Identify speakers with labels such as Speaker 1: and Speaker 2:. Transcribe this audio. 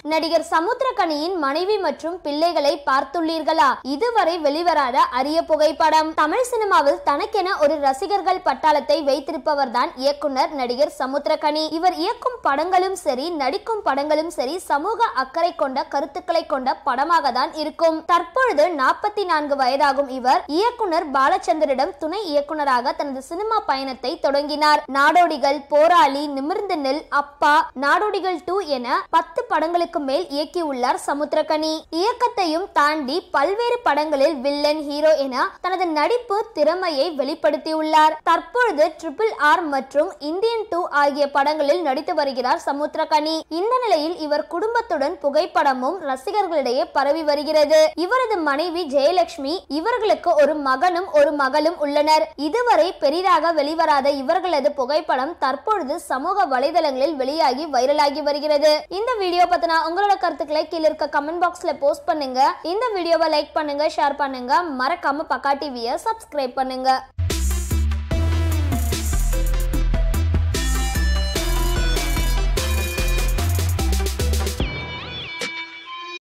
Speaker 1: நடிகர் சமுத்திரகனியின் மனைவி மற்றும் பிள்ளைகளை பார்த்துள்ளீர்களா இதுவரை வெளிவராத அரிய புகைப்படம் தமிழ் சினிமாவில் தனக்கென ஒரு ரசிகர்கள் பட்டாளத்தை வைத்திருப்பவர்தான் இயக்குனர் நடிகர் சமுத்திரகனி இவர் இயக்கும் படங்களும் சரி நடிக்கும் படங்களும் சரி சமூக அக்கறை கொண்ட கருத்துக்களை கொண்ட படமாக தான் இருக்கும் தற்பொழுது நாற்பத்தி நான்கு வயதாகும் இவர் இயக்குனர் பாலச்சந்தரிடம் துணை இயக்குனராக தனது சினிமா பயணத்தை தொடங்கினார் நாடோடிகள் போராளி நிமிர்ந்து நெல் அப்பா நாடோடிகள் டூ என பத்து படங்களுக்கு மேல் இயக்கியுள்ளார் சமுத்திரகனி இயக்கத்தையும் தாண்டி பல்வேறு படங்களில் வில்லன் ஹீரோ என தனது நடிப்பு திறமையை வெளிப்படுத்தியுள்ளார் தற்பொழுது ட்ரிபிள் ஆர் மற்றும் இந்தியன் டூ ஆகிய படங்களில் நடித்து வருகிறார் சமுத்திரகனி இந்த நிலையில் இவர் குடும்பத்துடன் புகைப்படமும் ரசிகர்களிடையே பரவி வருகிறது இவரது மனைவி ஜெயலட்சுமி இவர்களுக்கு ஒரு மகனும் ஒரு மகளும் உள்ளனர் இதுவரை பெரிதாக வெளிவராத இவர்களது புகைப்படம் தற்பொழுது சமூக வலைதளங்களில் வெளியாகி வைரலாகி வருகிறது இந்த வீடியோ பத்தின உங்களோட கருத்துக்களை கீழே இருக்க கமெண்ட் பாக்ஸ்ல போஸ்ட் பண்ணுங்க இந்த வீடியோவை லைக் பண்ணுங்க ஷேர் பண்ணுங்க மறக்காம பக்கா டிவியை சப்ஸ்கிரைப் பண்ணுங்க